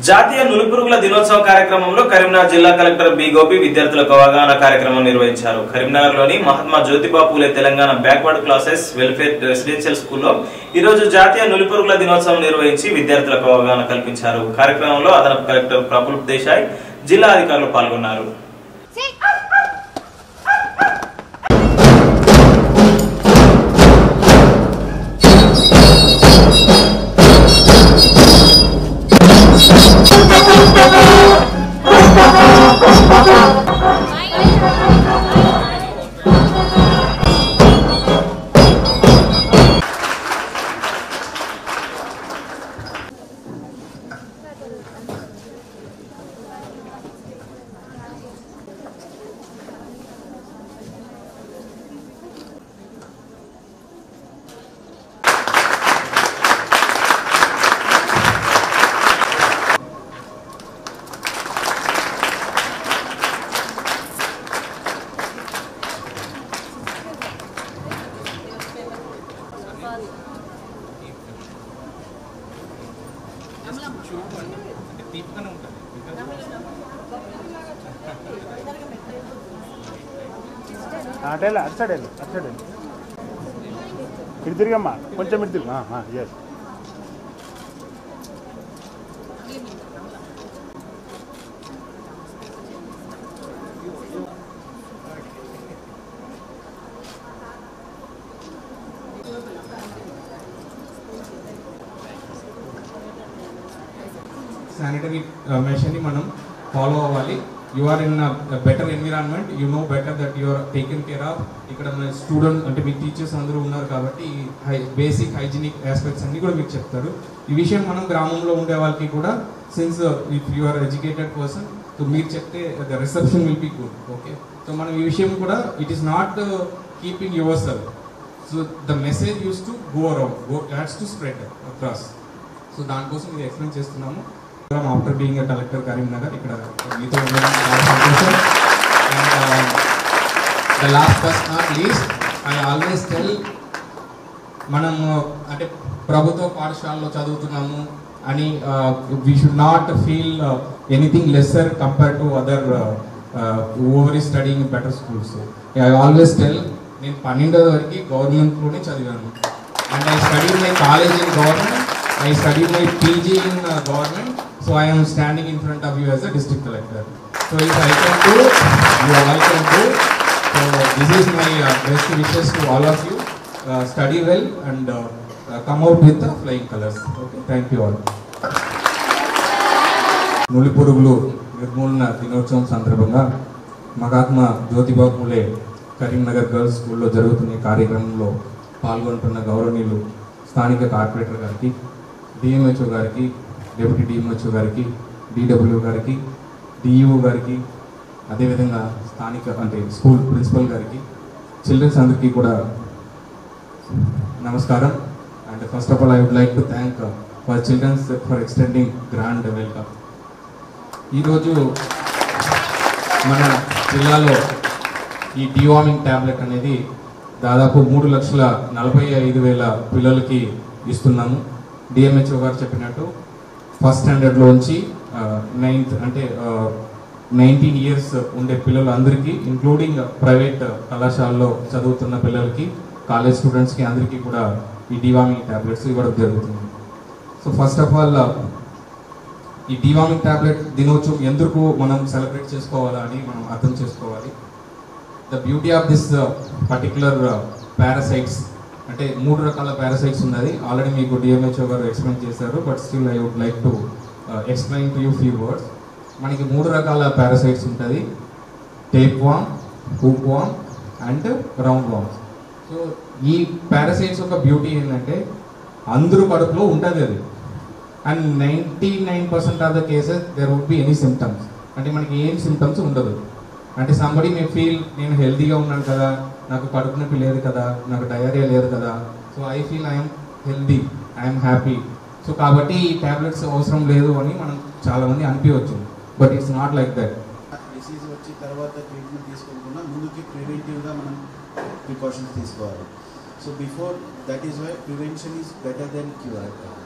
జాతీయ నులిపురుగుల దినోత్సవ కార్యక్రమంలో కరీంనగర్ జిల్లా కలెక్టర్ బి గోపి విద్యార్థులకు అవగాహన కార్యక్రమం నిర్వహించారు కరీంనగర్ లోని Mahatma Jyotiba Phule Telangana backward classes welfare residential స్కూల్లో ఈ రోజు జాతీయ నులిపురుగుల దినోత్సవం నిర్వహించి విద్యార్థులకు అవగాహన కల్పించారు కార్యక్రమంలో అదనపు కలెక్టర్ ప్రఫుల్ దేశాయ్ జిల్లా అధికారులు పాల్గొన్నారు అటు వెళ్ళు అటు సైడ్ వెళ్ళు అటు సైడ్ వెళ్ళు ఇటు తిరిగమ్మా కొంచెం ఇటు తిరుగు ఎస్ శానిటరీ మెషర్ని మనం ఫాలో అవ్వాలి you are in better environment you know better that you are taken care of ఇక్కడ మన స్టూడెంట్ అంటే మీ టీచర్స్ అందరూ ఉన్నారు కాబట్టి హై బేసిక్ హైజీనిక్ ఆస్పెక్ట్స్ అన్ని కూడా మీకు చెప్తారు ఈ విషయం మనం గ్రామంలో ఉండే వాళ్ళకి కూడా since if you are educated person so మీరు చెప్తే the reception will be good okay so మనం ఈ విషయం కూడా it is not keeping yourself so the message use to go around go heads to spread across so దానికోసం ఇది explain చేస్తున్నాము after being a collector Karimnagar ఇక్కడ మీతో ఉండడం చాలా సంతోషం and the last but not least I always tell మనం అంటే ప్రభుత్వ పాఠశాలలో చదువుతున్నాము అని we should not feel anything lesser compare to other over ఈ studying better schools I always tell నేను పన్నెండో వరకు గవర్నమెంట్లోనే చదివాను and I study my college in government I study my PG in government so I am standing in front of you as a district collector so if I can do you all can do so this is my best wishes to all of you study well and come out with flying colours okay thank you all నులి పురుగులు నిర్మూలన దినోత్సవం సందర్భంగా Mahatma Jyotiba Phule Karimnagar girls స్కూల్లో జరుగుతున్న ఈ కార్యక్రమంలో పాల్గొంటున్న గౌరవనీయులు స్థానిక కార్పొరేటర్ గారికి డిఎంహెచ్ఓ గారికి డిప్యూటీ డిఎంహెచ్ఓ గారికి డిడబ్ల్యూ గారికి డిఈఓ గారికి అదేవిధంగా స్థానిక అంటే స్కూల్ ప్రిన్సిపల్ గారికి చిల్డ్రన్స్ అందరికీ కూడా నమస్కారం and first of all I would like to thank for childrens for extending grand welcome ఈరోజు మన జిల్లాలో ఈ డివార్మింగ్ ట్యాబ్లెట్ అనేది దాదాపు మూడు లక్షల నలభై ఐదు వేల పిల్లలకి ఇస్తున్నాము డిఎంహెచ్ఓ గారు చెప్పినట్టు ఫస్ట్ స్టాండర్డ్లోంచి నైన్త్ అంటే నైన్టీన్ ఇయర్స్ ఉండే పిల్లలందరికీ ఇంక్లూడింగ్ ప్రైవేట్ కళాశాలలో చదువుతున్న పిల్లలకి కాలేజ్ స్టూడెంట్స్కి అందరికీ కూడా ఈ డివార్మింగ్ ట్యాబ్లెట్స్ ఇవ్వడం జరుగుతుంది సో ఫస్ట్ ఆఫ్ ఆల్ ఈ డివార్మింగ్ ట్యాబ్లెట్ దినోత్సవం ఎందుకు మనం సెలబ్రేట్ చేసుకోవాలా అని మనం అర్థం చేసుకోవాలి the beauty of this particular parasites అంటే మూడు రకాల పారాసైట్స్ ఉన్నది ఆల్రెడీ మీకు డిఎంహెచ్ఓ గారు ఎక్స్ప్లెయిన్ చేశారు but still I would like to explain to you few words మనకి మూడు రకాల పారాసైట్స్ ఉంటుంది tape worm hook worm and round worms so ఈ పారాసైట్స్ యొక్క బ్యూటీ ఏంటంటే అందరూ కడుపులో ఉంటుంది అది and ninety nine percent of the cases there would be any symptoms అంటే మనకి ఏం సిమ్టమ్స్ ఉండదు అంటే సంబడి మే ఫీల్ నేను హెల్తీగా ఉన్నాను కదా నాకు కడుపు నొప్పి లేదు కదా నాకు డయేరియా లేదు కదా so I feel I'm healthy I'm happy so కాబట్టి ఈ ట్యాబ్లెట్స్ అవసరం లేదు అని మనం చాలామంది అనిపించవచ్చు but it's not like that disease వచ్చిన తర్వాత ట్రీట్మెంట్ తీసుకోకుండా ముందుకి ప్రివెంటివ్గా మనం ప్రికాషన్స్ తీసుకోవాలి so before that is why prevention is better then cure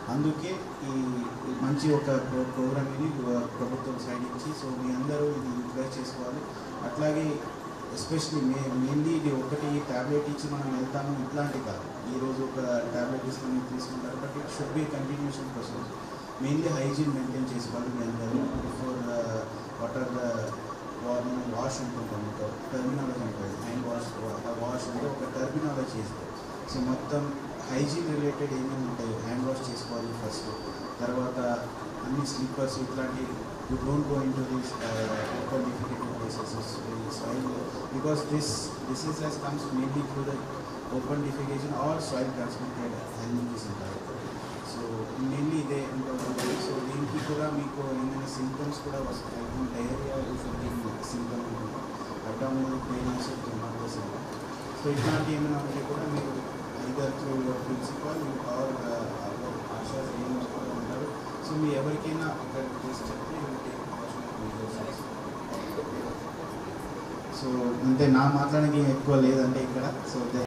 అందుకే ఈ ఈ మంచి ఒక ప్రో ప్రోగ్రామ్ని ప్రభుత్వం సైడ్ ఇచ్చి సో మీ అందరూ ఇది యూటిలైజ్ చేసుకోవాలి అట్లాగే ఎస్పెషలీ మే మెయిన్లీ ఇది ఒకటి ట్యాబ్లెట్ ఇచ్చి మనం వెళ్తాము ఇట్లాంటి కాదు ఈరోజు ఒక ట్యాబ్లెట్ తీసుకొని తీసుకుంటారు but it should be continuation process mainly hygiene maintain చేసుకోవాలి మీ అందరూ బిఫోర్ వాటర్ మనం వాష్ ఉంటుంటాం ఒక టర్మినాలజీ ఉంటుంది హ్యాండ్ వాష్ వాష్ అంటే ఒక టర్మినాలజీ ఇస్తుంది సో మొత్తం హైజీన్ రిలేటెడ్ ఏమేమి ఉంటాయి హ్యాండ్ వాష్ చేసుకోవాలి ఫస్ట్ తర్వాత అన్ని స్లీపర్స్ ఇట్లాంటి you don't go into these open difficult places soil because this diseases comes maybe through the open defecation or soil transmitted health ఉంటాయి so mainly ఇదే ఉంటుంది so దీనికి కూడా మీకు ఏమైనా సింటమ్స్ కూడా వస్తాయి డైరియా సింటమ్ ఉంటుంది abdominal pain also not symptom so ఇట్లాంటి ఏమైనా ఉంటే కూడా మీరు either through your principal or ASHA ఏమైనా కూడా ఉంటారు సో మీ ఎవరికైనా ఒక కేసు చెప్తే you will take precautionary measures. So అంటే నా మాట్లాడడానికి ఎక్కువ లేదంటే ఇక్కడ సో